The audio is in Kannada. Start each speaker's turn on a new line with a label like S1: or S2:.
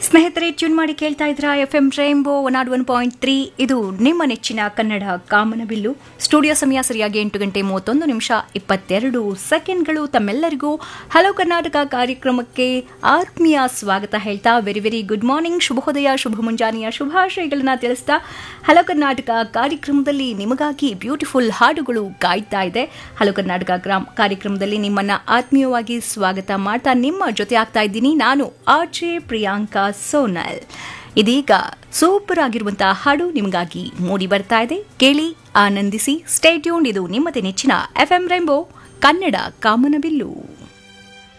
S1: ಸ್ನೇಹಿತರೆ ಟ್ಯೂನ್ ಮಾಡಿ ಕೇಳ್ತಾ ಇದ್ರ F M Rainbow one nought one point three ಇದು ನಿಮ್ಮ ನೆಚ್ಚಿನ ಕನ್ನಡ ಕಾಮನಬಿಲ್ಲು ಸ್ಟುಡಿಯೋ ಸಮಯ ಸರಿಯಾಗಿ ಎಂಟು ಗಂಟೆ ಮೂವತ್ತೊಂದು ನಿಮಿಷ ಇಪ್ಪತ್ತೆರಡು ಸೆಕೆಂಡ್ಗಳು ತಮ್ಮೆಲ್ಲರಿಗೂ ಹಲೋ ಕರ್ನಾಟಕ ಕಾರ್ಯಕ್ರಮಕ್ಕೆ ಆತ್ಮೀಯ ಸ್ವಾಗತ ಹೇಳ್ತಾ ವೆರಿ ವೆರಿ ಗುಡ್ ಮಾರ್ನಿಂಗ್ ಶುಭೋದಯ ಶುಭ ಮುಂಜಾನೆಯ ಶುಭಾಶಯಗಳನ್ನ ತಿಳಿಸ್ತಾ ಹಲೋ ಕರ್ನಾಟಕ ಕಾರ್ಯಕ್ರಮದಲ್ಲಿ ನಿಮಗಾಗಿ ಬ್ಯೂಟಿಫುಲ್ ಹಾಡುಗಳು ಕಾಯ್ತಾ ಇದೆ ಹಲೋ ಕರ್ನಾಟಕ ಗ್ರಾಮ್ ಕಾರ್ಯಕ್ರಮದಲ್ಲಿ ನಿಮ್ಮನ್ನ ಆತ್ಮೀಯವಾಗಿ ಸ್ವಾಗತ ಮಾಡ್ತಾ ನಿಮ್ಮ ಜೊತೆ ಆಗ್ತಾ ಇದ್ದೀನಿ ನಾನು ಆರ್ಜೆ ಪ್ರಿಯಾಂಕಾ ಸೋನಲ್ ಇದೀಗ ಸೂಪರ್ ಆಗಿರುವಂತಹ ಹಾಡು ನಿಮಗಾಗಿ ಮೂಡಿ ಬರ್ತಾ ಇದೆ ಕೇಳಿ ಆನಂದಿಸಿ ಸ್ಟೇಟ್ಯೂನ್ ಇದು ನಿಮ್ಮದೇ ನೆಚ್ಚಿನ ಎಫ್ ಎಂ ರೈಂಬೋ ಕನ್ನಡ ಕಾಮನಬಿಲ್ಲು